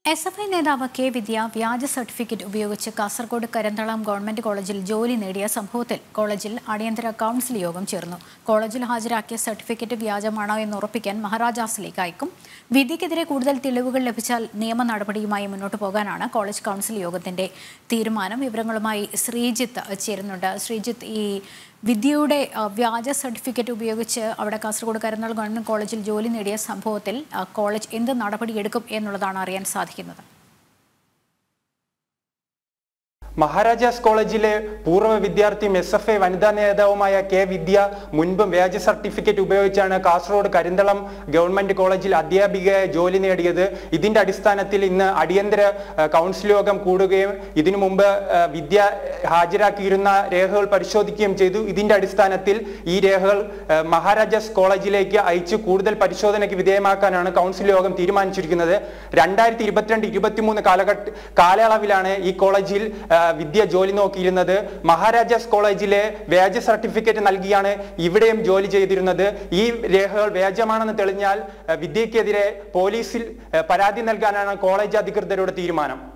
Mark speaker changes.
Speaker 1: S F I നേതാവ് K Vidya വ്യാജ certificate ഉപയോഗിച്ച് കാസർഗോഡ് കരന്തളം ഗവൺമെന്റ് കോളേജിൽ ജോലി നേടിയ സംഭവത്തിൽ കോളേജിൽ അടിയന്തര കൗൺസിൽ യോഗം ചേർന്നു കോളേജിൽ ഹാജരാക്കിയ സർട്ടിഫിക്കറ്റ് വ്യാജമാണോ എന്ന് ഉറപ്പിക്കാൻ മഹാരാജാസിലേക്ക് അയക്കും വിധിക്കെതിരെ കൂടുതൽ തെളിവുകൾ ലഭിച്ചാൽ നിയമ നടപടിയുമായി മുന്നോട്ട് പോകാനാണ് കോളേജ് കൗൺസിൽ യോഗത്തിന്റെ തീരുമാനം വിവരങ്ങളുമായി ശ്രീജിത്ത് ചേരുന്നുണ്ട് ശ്രീജിത്ത് ഈ വിദ്യയുടെ ആ, വ്യാജ സർട്ടിഫിക്കറ്റ് ഉപയോഗിച്ച് അവിടെ കാസർഗോഡ് കരുനാൾ ഗവൺമെന്റ് കോളേജിൽ ജോലി നേടിയ സംഭവത്തിൽ ആ, കോളേജ് എന്ത് നടപടിയെടുക്കും എന്നുള്ളതാണ് അറിയാൻ സാധിക്കുന്നത്
Speaker 2: മഹാരാജാസ് കോളേജിലെ പൂർവ്വ വിദ്യാർത്ഥിയും എസ് എഫ് ഐ വനിതാ നേതാവുമായ കെ വിദ്യ മുൻപ് വ്യാജ സർട്ടിഫിക്കറ്റ് ഉപയോഗിച്ചാണ് കാസർഗോഡ് കരിന്തളം ഗവൺമെന്റ് കോളേജിൽ അധ്യാപികയായി ജോലി നേടിയത് ഇതിന്റെ അടിസ്ഥാനത്തിൽ ഇന്ന് അടിയന്തര ഏഹ്, കൗൺസിൽ യോഗം കൂടുകയും ഇതിനു മുമ്പ് ഏഹ്, വിദ്യ ഹാജരാക്കിയിരുന്ന രേഖകൾ പരിശോധിക്കുകയും ചെയ്തു ഇതിന്റെ അടിസ്ഥാനത്തിൽ ഈ രേഖകൾ ഏഹ്, മഹാരാജാസ് കോളേജിലേക്ക് അയച്ച് കൂടുതൽ പരിശോധനയ്ക്ക് വിധേയമാക്കാനാണ് കൗൺസിൽ യോഗം തീരുമാനിച്ചിരിക്കുന്നത് രണ്ടായിരത്തി ഇരുപത്തിരണ്ട് ഇരുപത്തിമൂന്ന് കാലഘട്ട കാലയളവിലാണ് ഈ കോളേജിൽ ആ, വിദ്യ ജോലി നോക്കിയിരുന്നത് മഹാരാജാസ് കോളേജിലെ വ്യാജ സർട്ടിഫിക്കറ്റ് നൽകിയാണ് ഇവിടെയും ജോലി ചെയ്തിരുന്നത് ഈ രേഖകൾ വ്യാജമാണെന്ന് തെളിഞ്ഞാൽ ആ, വിദ്യക്കെതിരെ പോലീസിൽ ആ, പരാതി നൽകാനാണ് കോളേജ് അധികൃതരുടെ തീരുമാനം